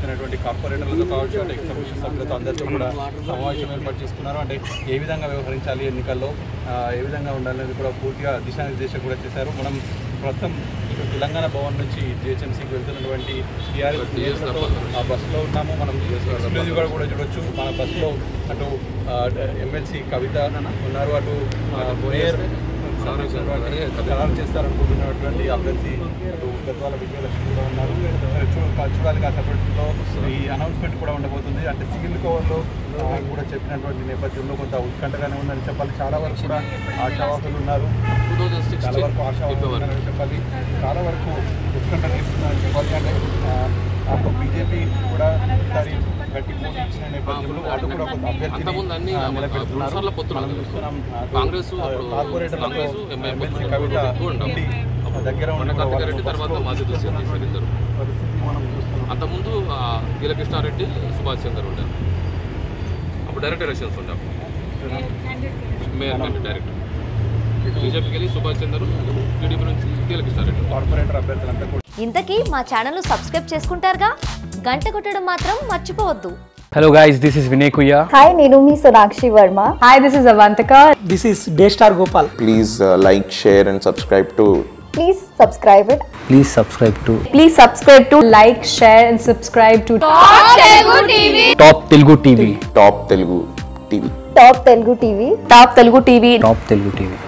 సంబంధించినటువంటి కార్పొరేటర్లతో కావచ్చు అంటే ఎగ్జిక్యూషన్ సభ్యులతో అందరితో కూడా సమావేశం ఏర్పాటు చేసుకున్నారు అంటే ఏ విధంగా వ్యవహరించాలి ఎన్నికల్లో ఆ, ఏ విధంగా ఉండాలనేది కూడా పూర్తిగా దిశానిర్దేశం కూడా చేశారు మనం ప్రస్తుతం ఇటు తెలంగాణ భవన్ నుంచి జిహెచ్ఎంసీకి వెళ్తున్నటువంటి టీఆర్ఎస్ నేతలతో ఆ బస్సులో ఉన్నాము మనం ఎక్స్క్లూజివ్గా కూడా చూడొచ్చు మన బస్సులో అటు ఎమ్మెల్సీ కవిత ఉన్నారు అటు ఆ, మేయర్ సంబంధించినటువంటి ఖరారు చేస్తారనుకుంటున్నటువంటి అభ్యర్థి అటు గద్వాల విజయలక్ష్మి కూడా ఉన్నారు సరే, చూ- చూడాలి కాసేపట్లో ఈ అనౌన్స్మెంట్ కూడా ఉండబోతుంది అంటే సింగిల్ కవర్లో ఆ, కూడా చెప్పినటువంటి నేపథ్యంలో కొంత ఉత్కంఠగానే ఉందని చెప్పాలి చాలా వరకు కూడా ఆశావాహులు ఉన్నారు చాలా వరకు ఆశావాహులు ఉన్నారని చెప్పాలి చాలా వరకు ఉత్కంఠ చేస్తున్నారని చెప్పాలి అంటే ఆ, అటు బీజేపీ కూడా ఈసారి గట్టి పోటీ ఇచ్చిన నేపథ్యంలో అటు కూడా కొంత అంతకుముందు అన్ని అభ్యర్థిని ఆ, నిలబెడుతున్నారు రెండుసార్లు పొత్తులు మనం చూస్తున్నాం ఆ, కాంగ్రెస్ ఆ, అప్పుడు కార్పొరేటర్లతో కాంగ్రెస్, ఎంఐఎం ఎమ్మెల్సీ పొత్తులు కవిత ఎక్కువ ఉండవు. ఉండి ఆ దగ్గర ఉండి మొన్న కూడా కార్తిక్ రెడ్డి వాళ్ళని తర్వాత బస్సులో మాజీ దుష్యంత్ తీసుకెళ్తున్నటువంటి ఇద్దరు. పరిస్థితి మనం చూస్తున్నాం అంతకుముందు ఆ, కృష్ణారెడ్డి సుభాష్ చంద్ర ఉండారు అప్పుడు డైరెక్ట్ ఎలక్షన్స్ ఉండే అప్పుడు మేయర్ కంటే డైరెక్ట్ బీజేపీకి వెళ్ళి సుభాష్ చంద్ర టీడీపీ నుంచి కీల కృష్ణారెడ్డి కార్పొరేటర్ అభ్యర్థులంతా కూడా ఇంతకీ మా ఛానల్ను సబ్స్క్రైబ్ చేసుకుంటారుగా గంట కొట్టడం మాత్రం మర్చిపోవద్దు Hello guys, this is Vinay Kuya. Hi నేను మీ Sonakshi Varma Hi, this is Avantika. This is Daystar Gopal. please uh, like, share, and subscribe to please subscribe it Please subscribe to Please subscribe to like, share, and subscribe to Top Telugu TV. Top Telugu TV. Top Telugu TV Top Telugu TV. Top Telugu TV.